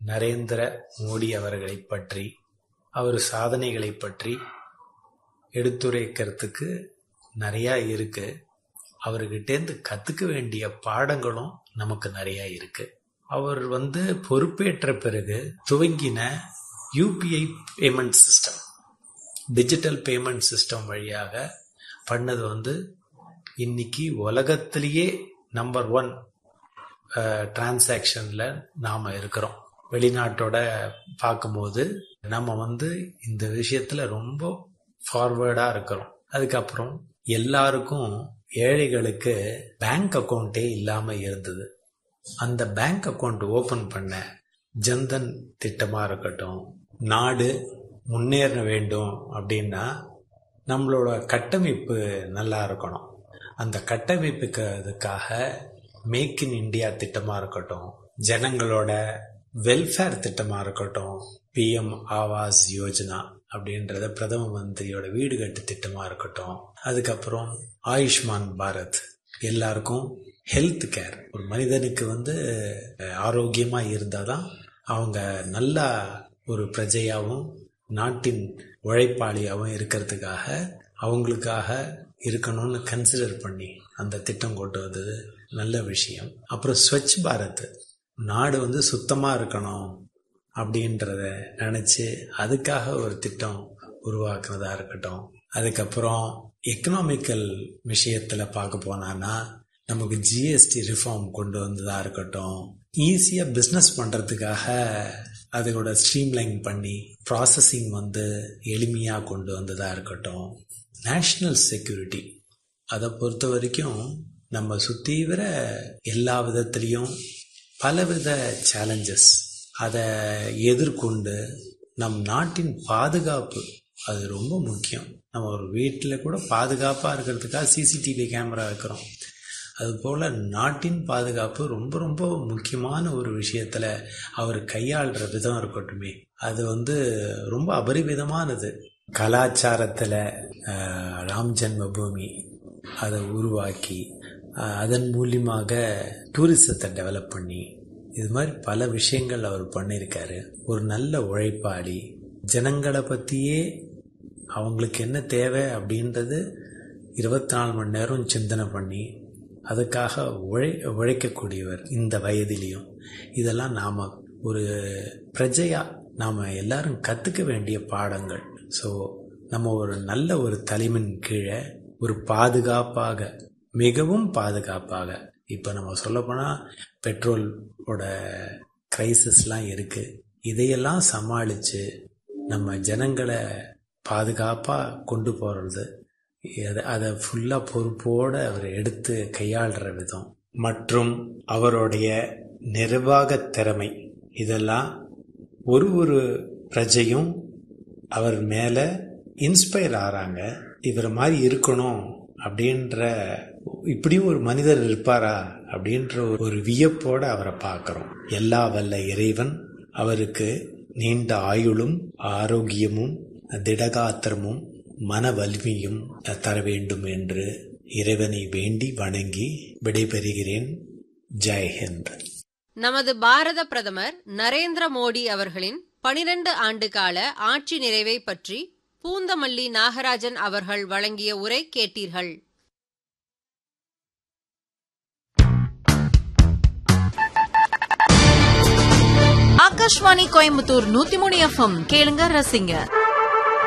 நரேந்திர மோடி அவர்களை பற்றி அவர் சாதனைகளை பற்றி எடுத்துரைக்கிறதுக்கு நிறையா இருக்கு அவர்கிட்டேருந்து கற்றுக்க வேண்டிய பாடங்களும் நமக்கு நிறையா இருக்கு அவர் வந்து பொறுப்பேற்ற பிறகு துவங்கின UPI payment system digital payment system வழியாக பண்ணது வந்து இன்னைக்கு உலகத்திலேயே நம்பர் ஒன் டிரான்சாக்ஷனில் நாம் இருக்கிறோம் வெளிநாட்டோட பார்க்கும்போது நம்ம வந்து இந்த விஷயத்தில் ரொம்ப ஃபார்வேர்டாக இருக்கிறோம் அதுக்கப்புறம் எல்லாருக்கும் ஏழைகளுக்கு பேங்க் அக்கௌண்ட்டே இல்லாமல் இருந்தது அந்த பேங்க் அக்கௌண்ட் ஓப்பன் பண்ண ஜன்தன் திட்டமாக இருக்கட்டும் நாடு முன்னேற வேண்டும் அப்படின்னா நம்மளோட கட்டமைப்பு நல்லா இருக்கணும் அந்த கட்டமைப்புக்கு அதுக்காக மேக் இன் இந்தியா திட்டமாக இருக்கட்டும் ஜனங்களோட வெல்ஃபேர் திட்டமாக இருக்கட்டும் பிஎம் ஆவாஸ் யோஜனா அப்படின்றத பிரதம மந்திரியோட வீடு கட்டு திட்டமாக இருக்கட்டும் அதுக்கப்புறம் ஆயுஷ்மான் பாரத் எல்லாருக்கும் ஹெல்த் கேர் ஒரு மனிதனுக்கு வந்து ஆரோக்கியமாக இருந்தால் தான் அவங்க நல்லா ஒரு பிரஜையாகவும் நாட்டின் உழைப்பாளியாகவும் இருக்கிறதுக்காக அவங்களுக்காக இருக்கணும்னு கன்சிடர் பண்ணி அந்த திட்டம் கொண்டு வந்தது நல்ல விஷயம் அப்புறம் ஸ்வச் பாரத் நாடு வந்து சுத்தமாக இருக்கணும் அப்படின்றத நினச்சி அதுக்காக ஒரு திட்டம் உருவாக்குறதா இருக்கட்டும் அதுக்கப்புறம் எக்கனாமிக்கல் விஷயத்தில் பார்க்க போனான்னா நமக்கு ஜிஎஸ்டி ரிஃபார்ம் கொண்டு வந்ததாக இருக்கட்டும் ஈஸியாக பிஸ்னஸ் பண்ணுறதுக்காக அதோட ஸ்ட்ரீம்லைன் பண்ணி ப்ராசஸிங் வந்து எளிமையாக கொண்டு வந்ததாக இருக்கட்டும் நேஷ்னல் செக்யூரிட்டி அதை பொறுத்த வரைக்கும் நம்ம சுத்தீவிர எல்லா விதத்துலேயும் பலவித சேலஞ்சஸ் அதை எதிர்கொண்டு நம் நாட்டின் பாதுகாப்பு அது ரொம்ப முக்கியம் நம்ம ஒரு வீட்டில் கூட பாதுகாப்பாக இருக்கிறதுக்காக சிசிடிவி கேமரா வைக்கிறோம் அதுபோல் நாட்டின் பாதுகாப்பு ரொம்ப ரொம்ப முக்கியமான ஒரு விஷயத்தில் அவர் கையாளுற விதம் இருக்கட்டுமே அது வந்து ரொம்ப அபரிமிதமானது கலாச்சாரத்தில் ராம் ஜென்ம பூமி அதை உருவாக்கி அதன் மூலியமாக டூரிசத்தை டெவலப் பண்ணி இது மாதிரி பல விஷயங்கள் அவர் பண்ணியிருக்காரு ஒரு நல்ல உழைப்பாளி ஜனங்களை பற்றியே அவங்களுக்கு என்ன தேவை அப்படின்றது இருபத்தி நாலு மணி நேரம் சிந்தனை பண்ணி அதுக்காக உழை உழைக்கக்கூடியவர் இந்த வயதிலையும் இதெல்லாம் நாம் ஒரு பிரஜையாக நாம் எல்லாரும் கற்றுக்க வேண்டிய பாடங்கள் ஸோ நம்ம ஒரு நல்ல ஒரு தலைமின் கீழே ஒரு பாதுகாப்பாக மிகவும் பாதுகாப்பாக இப்போ நம்ம சொல்லப்போனால் பெட்ரோலோட க்ரைசிஸ்லாம் இருக்குது இதையெல்லாம் சமாளித்து நம்ம ஜனங்களை பாதுகாப்பாக கொண்டு போகிறது அதை ஃபுல்லாக பொறுப்போடு அவர் எடுத்து கையாளுற விதம் மற்றும் அவருடைய நிர்வாக திறமை இதெல்லாம் ஒரு ஒரு பிரஜையும் அவர் மேலே இன்ஸ்பயர் ஆகிறாங்க இவரை மாதிரி இருக்கணும் அப்படின்ற இப்படியும் ஒரு மனிதர் இருப்பாரா அப்படின்ற ஒரு வியப்போடு அவரை பார்க்குறோம் எல்லா வல்ல இறைவன் அவருக்கு நீண்ட ஆயுளும் ஆரோக்கியமும் திடகாத்திரமும் மன வலிமையும் தர வேண்டும் என்று இறைவனை வேண்டி வணங்கி விடைபெறுகிறேன் ஜெய்ஹிந்த் நமது பாரத பிரதமர் நரேந்திர மோடி அவர்களின் பனிரெண்டு ஆண்டு கால ஆட்சி நிறைவை பற்றி பூந்தமல்லி நாகராஜன் அவர்கள் வழங்கிய உரை கேட்டீர்கள் ஆகாஷ்வாணி கோயம்புத்தூர் நூத்தி மூணு எஃப்எம் கேளுங்க ரசிங்க